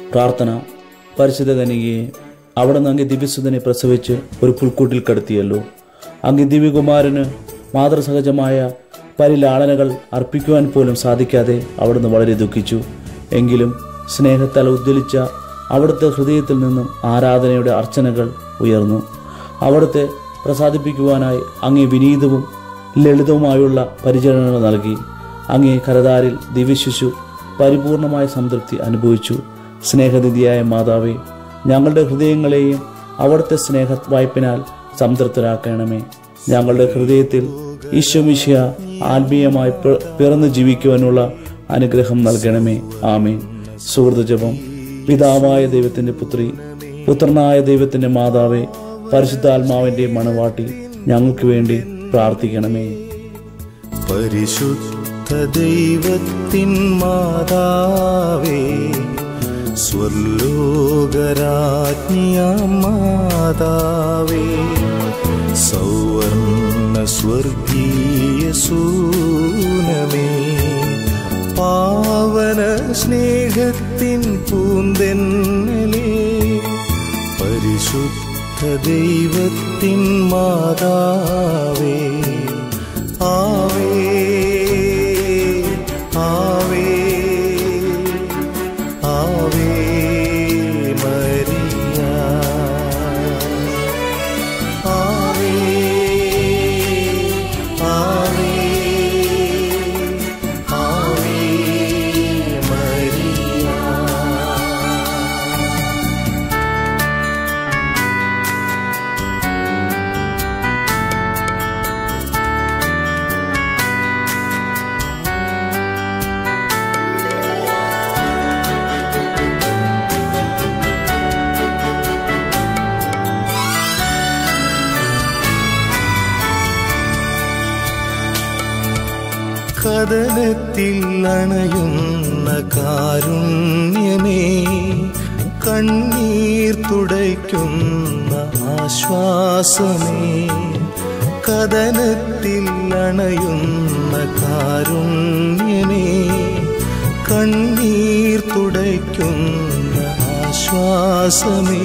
പ്രാർത്ഥന പരിശുദ്ധ കനികയെ അവിടുന്ന് അങ്ങ് ദിവ്യസുതനെ പ്രസവിച്ച് ഒരു പുൽക്കൂട്ടിൽ കടത്തിയല്ലോ അങ്ങ് ദിവ്യകുമാരന് മാതൃസഹജമായ പരിലാളനകൾ അർപ്പിക്കുവാൻ പോലും സാധിക്കാതെ അവിടുന്ന് വളരെ ദുഃഖിച്ചു എങ്കിലും സ്നേഹത്താൽ ഉദ്ദലിച്ച അവിടുത്തെ ഹൃദയത്തിൽ നിന്നും ആരാധനയുടെ അർച്ചനകൾ ഉയർന്നു അവിടുത്തെ പ്രസാദിപ്പിക്കുവാനായി അങ്ങേ വിനീതവും ലളിതവുമായുള്ള പരിചരണങ്ങൾ നൽകി അങ്ങേ കരതാരിൽ ദിവ്യശിശു പരിപൂർണമായ സംതൃപ്തി അനുഭവിച്ചു സ്നേഹനിധിയായ മാതാവേ ഞങ്ങളുടെ ഹൃദയങ്ങളെയും അവിടുത്തെ സ്നേഹ വായ്പിനാൽ സംതൃപ്തരാക്കണമേ ഞങ്ങളുടെ ഹൃദയത്തിൽ ഈശ്വമിഷ്യ ആത്മീയമായി പി- പിറന്നു ജീവിക്കുവാനുള്ള അനുഗ്രഹം നൽകണമേ ആമേൻ സുഹൃത്ത് ജപം പിതാവായ ദൈവത്തിന്റെ പുത്രി പുത്രനായ ദൈവത്തിന്റെ മാതാവേ പരിശുദ്ധാത്മാവിന്റെ മണവാട്ടി ഞങ്ങൾക്ക് വേണ്ടി പ്രാർത്ഥിക്കണമേ പരിശുദ്ധ ദൈവത്തിൻ മാതാവേ സ്വർലോകരാജ്ഞിയ മാതാവേ സൗവർണ സ്വർഗീയ സൂനമേ പാവന സ്നേഹത്തിൻ പൂന്തെന്നലേ പരിശുദ്ധ ദൈവത്തിൻ മാതാവേ ആവേ ആവേ ആവേ മരിയ ആവേ ആവേ ആവേ മരിയ കഥനത്തിൽ അണയുന്ന കാരുണ്യമേ കണ്ണീർ തുടയ്ക്കുന്ന ആശ്വാസമേ കഥനത്തിൽ അണയുന്ന കാരുണ്യമേ കണ്ണീർ തുടയ്ക്കുന്ന ആശ്വാസമേ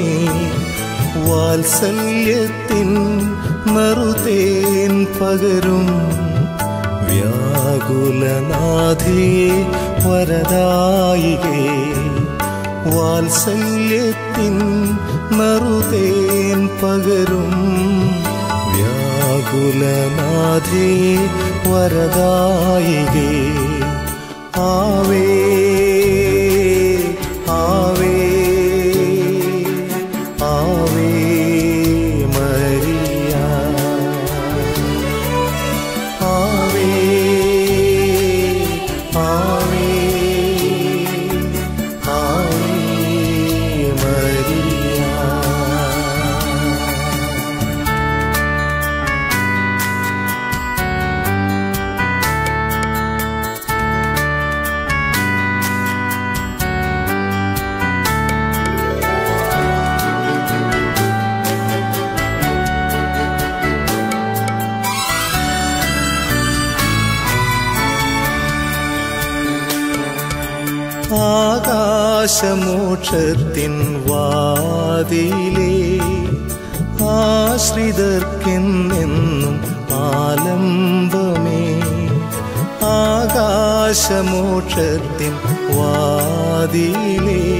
വാത്സല്യത്തിൻ നറുതേൻ പകരും വ്യാകുലനാഥേ വരദായികേ വാത്സല്യത്തിൻ നറുതേൻ പകരും വ്യാകുലനാഥേ വരദായികേ ആവേ ആവേ ആവേ മരിയ ആവേ ആവേ ആവേ മരിയ ആകാശമോക്ഷത്തിൻ വാതിലേ ആശ്രിതർക്കെന്നെന്നും ആലംബമേ ആകാശമോക്ഷത്തിൻ വാതിലേ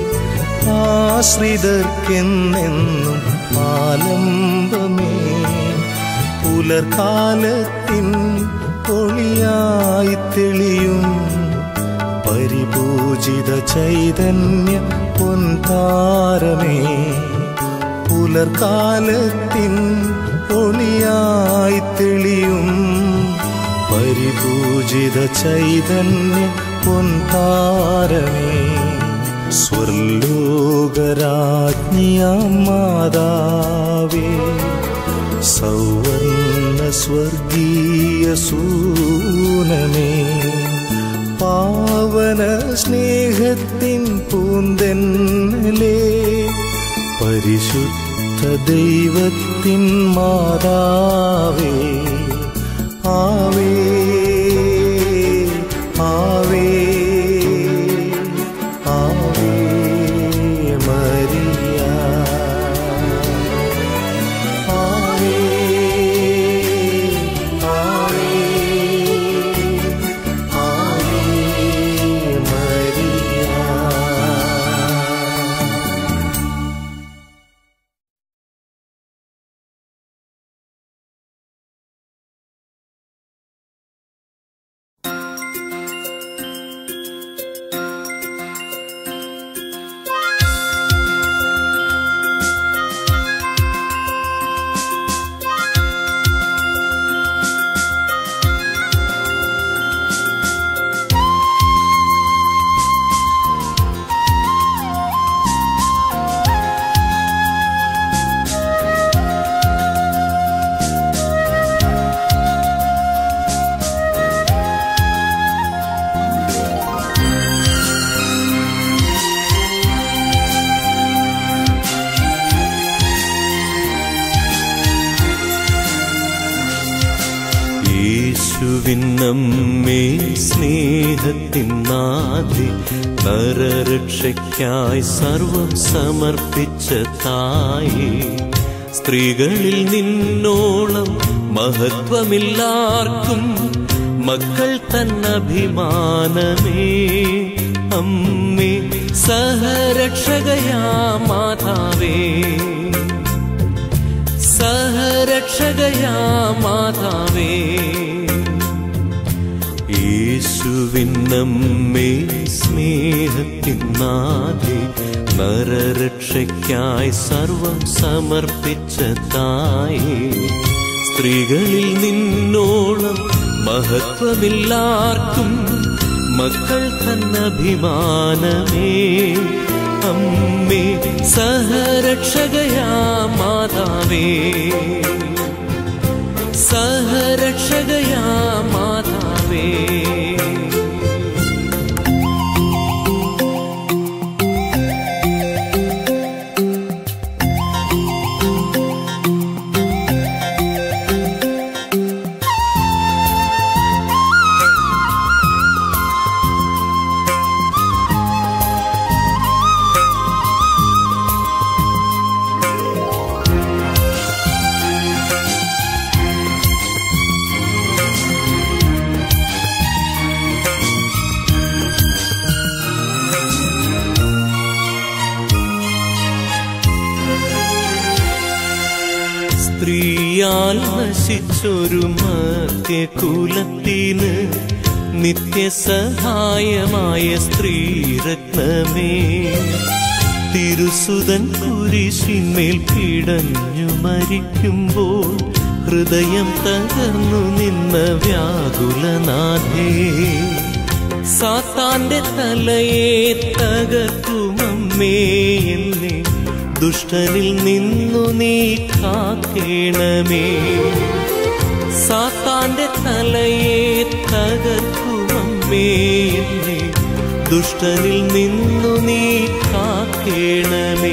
ആശ്രിതർക്കെന്നെന്നും ആലംബമേ പുലർക്കാലത്തിൻ ഒളിയായി തെളിയും പരിപൂജിത ചൈതന്യ പൊൻതാരമേ പുലർക്കാലത്തിൻ ഒളിയായി തെളിയും പരിപൂജിത ചൈതന്യ പൊൻതാരമേ സ്വർലോകരാജ്ഞിയ മാതാവേ സൗവർണ സ്വർഗീയ സൂനമേ പാവന സ്നേഹത്തിൻ പൂന്തെന്നലേ പരിശുദ്ധ ദൈവത്തിൻ മാതാവേ ആവേ ആവേ ആവേ യേശുവിന്നമ്മേ സ്നേഹത്തിൻ നാഥി നരരക്ഷയ്ക്കായി സർവം സമർപ്പിച്ച തായേ സ്ത്രീകളിൽ നിന്നോളം മഹത്വമില്ലാർക്കും മക്കൾ തന്നഭിമാനമേ അമ്മേ സഹരക്ഷകയാ മാതാവേ സഹരക്ഷകയാ മാതാവേ യേശുവിന്നമ്മേ സ്നേഹത്തിൻ നാഥേ നരരക്ഷയ്ക്കായി സർവം സമർപ്പിച്ച തായേ സ്ത്രീകളിൽ നിന്നോളം മഹത്വമില്ലാർക്കും മക്കൾ തന്നഭിമാനമേ അമ്മേ സഹരക്ഷകയാ മാതാവേ സഹരക്ഷകയാ മാതാവേ സ്ത്രീയാൽ നശിച്ചൊരു മധ്യകുലത്തിന് നിത്യസഹായമായ സ്ത്രീരത്നമേ തിരുസുതൻ കുരിശിന്മേൽ പിടഞ്ഞു മരിക്കുമ്പോൾ ഹൃദയം തകർന്നു നിന്ന വ്യാകുലനാഥേ സാത്താന്റെ തലയെ തകർക്കുമമ്മേ എന്നെ ദുഷ്ടനിൽ നിന്നു നീ കാക്കേണമേ സാത്താന്റെ തലയെ തകർക്കുമമ്മേ എന്നെ ദുഷ്ടനിൽ നിന്നു നീ കാക്കേണമേ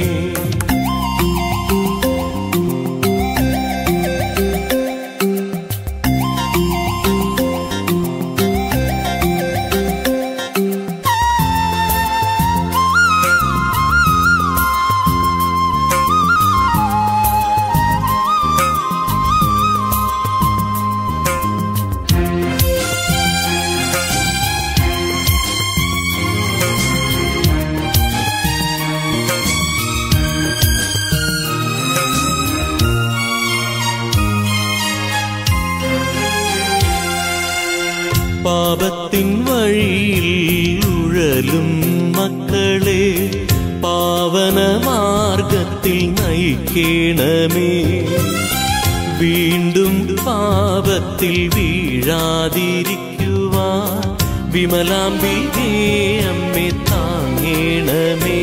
പാപത്തിൻ വഴിയിൽ ഉഴലും മക്കളെ പാവന മാർഗത്തിൽ നയിക്കണമേ വീണ്ടും പാപത്തിൽ വീഴാതിരിക്കുവാൻ വിമലാംബികേ അമ്മെ താങ്ങേണമേ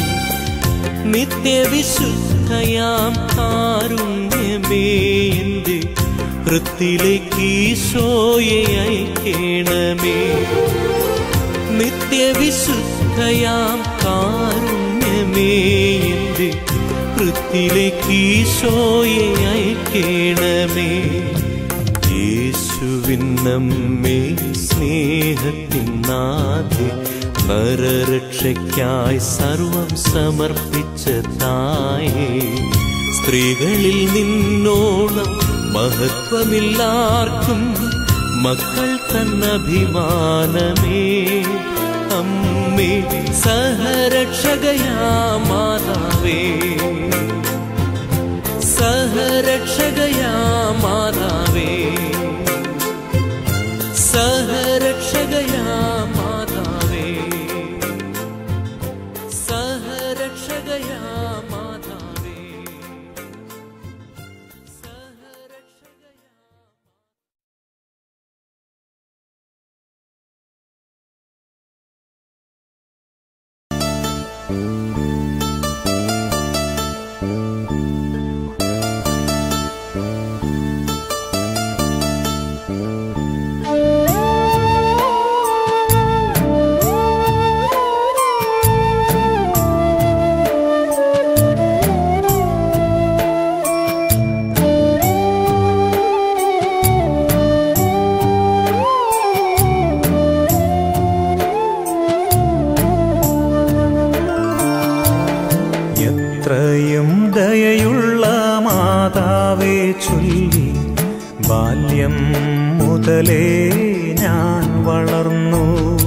നിത്യവിശുദ്ധയാം കാരുണ്യമേ എന്റെ ഹൃത്തിലേക്ക് ഈശോയെ അയക്കേണമേ നിത്യവിശുദ്ധയാം കാരുണ്യമേ എന്റെ ഹൃത്തിലേക്ക് ഈശോയെ അയക്കേണമേ യേശുവിന്നമ്മേ സ്നേഹത്തിൻ നാഥേ നരരക്ഷയ്ക്കായി സർവം സമർപ്പിച്ച തായേ സ്ത്രീകളിൽ നിന്നോളം മഹത്വമില്ലാർക്കും മക്കൾ തന്നഭിമാനമേ അമ്മേ സഹരക്ഷകയാ മാതാവേ സഹരക്ഷകയാ മാതാവേ സഹരക്ഷകയാ മാതാവേ സഹരക്ഷകയാ മാതാവേ സഹരക്ഷകയാ ചൊല്ലി ബാല്യം മുതലേ ഞാൻ വളർന്നു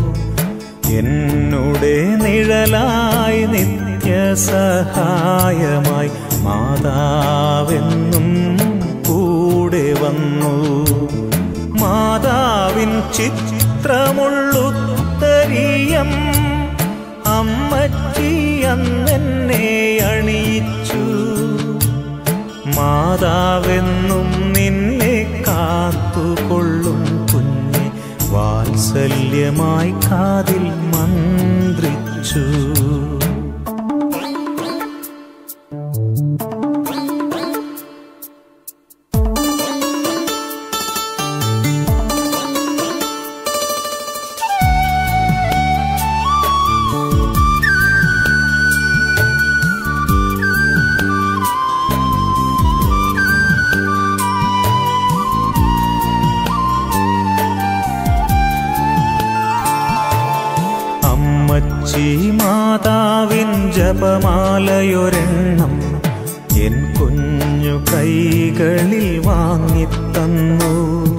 എന്നുടെ നിഴലായി നിത്യസഹായമായി മാതാവെന്നും കൂടെ വന്നു മാതാവിൻ ചിത്രമുള്ളുത്തരീയം അമ്മച്ചി അന്നെന്നെ അണിയിച്ചു മാതാവെന്നും നിന്നെ കാത്തുകൊള്ളും കുഞ്ഞെ വാത്സല്യമായി കാതിൽ മന്ത്രിച്ചു അമ്മച്ചി മാതാവിൻ ജപമാലയൊരെണ്ണം എൻ കുഞ്ഞു കൈകളിൽ വാങ്ങിത്തന്നു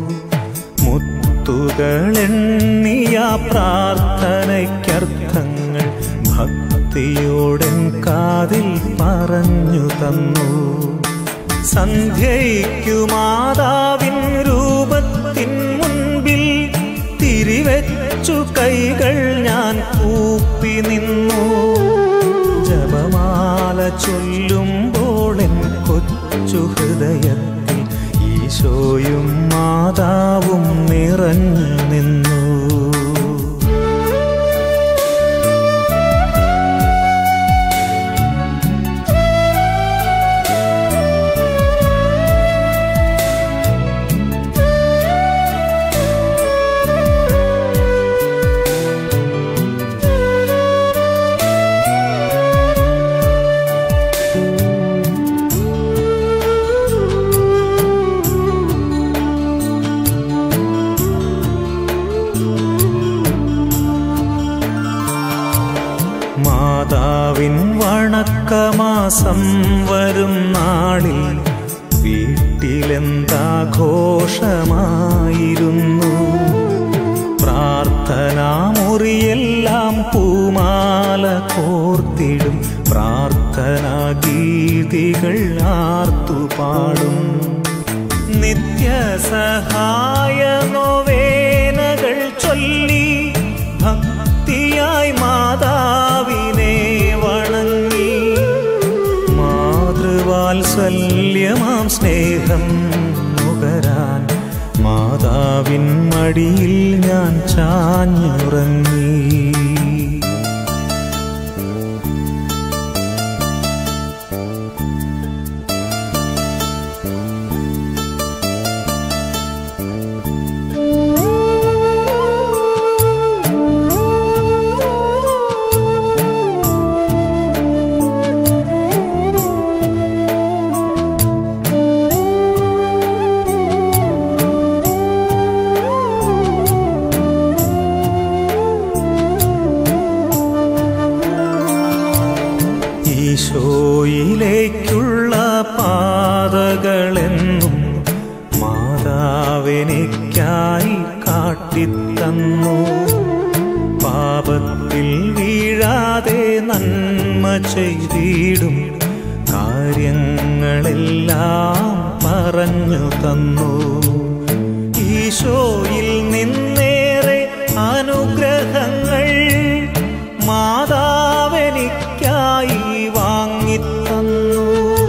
മുത്തുകളെണ്ണിയ പ്രാർത്ഥനയ്ക്കർത്ഥങ്ങൾ ഭക്തിയോടൻ കാതിൽ പറഞ്ഞു തന്നു സന്ധ്യയ്ക്കു മാതാവിൻ രൂപത്തിൻ മുൻപിൽ തിരിവെച്ചു കൈകൾ ഞാൻ കൂപ്പി നിന്നു ജപമാല ചൊല്ലുമ്പോൾ എൻ കൊച്ചു ഹൃദയത്തിൽ ഈശോയും മാതാവും നിറഞ്ഞു നിന്നു മാതാവിൻ വണക്കമാസം വരും നാളിൽ വീട്ടിലെന്താഘോഷമായിരുന്നു പ്രാർത്ഥനാമുറിയെല്ലാം പൂമാല കോർത്തിടും പ്രാർത്ഥനാ ഗീതികൾ ആർത്തുപാടും നിത്യസഹായ നോവേനകൾ ചൊല്ലി ഭക്തിയായി മാതാവിനെ വണങ്ങി മാതൃവാത്സല്യമാം സ്നേഹം നുകരാൻ മാതാവിൻ മടിയിൽ ഞാൻ ചാഞ്ഞുറങ്ങി ഈശോയിലേക്കുള്ള പാതകളെന്നും മാതാവെനിക്കായി കാട്ടിത്തന്നു പാപത്തിൽ വീഴാതെ നന്മ ചെയ്തിടും കാര്യങ്ങളെല്ലാം പറഞ്ഞു തന്നു ഈശോയിൽ നിന്നേറെ അനുഗ്രഹങ്ങൾ മാതാവെനിക്കായി വാങ്ങിത്തന്നു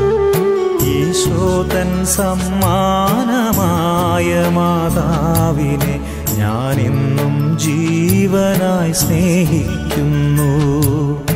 ഈശോതൻ സമ്മാനമായ മാതാവിനെ ഞാനിന്നും ജീവനായി സ്നേഹിക്കുന്നു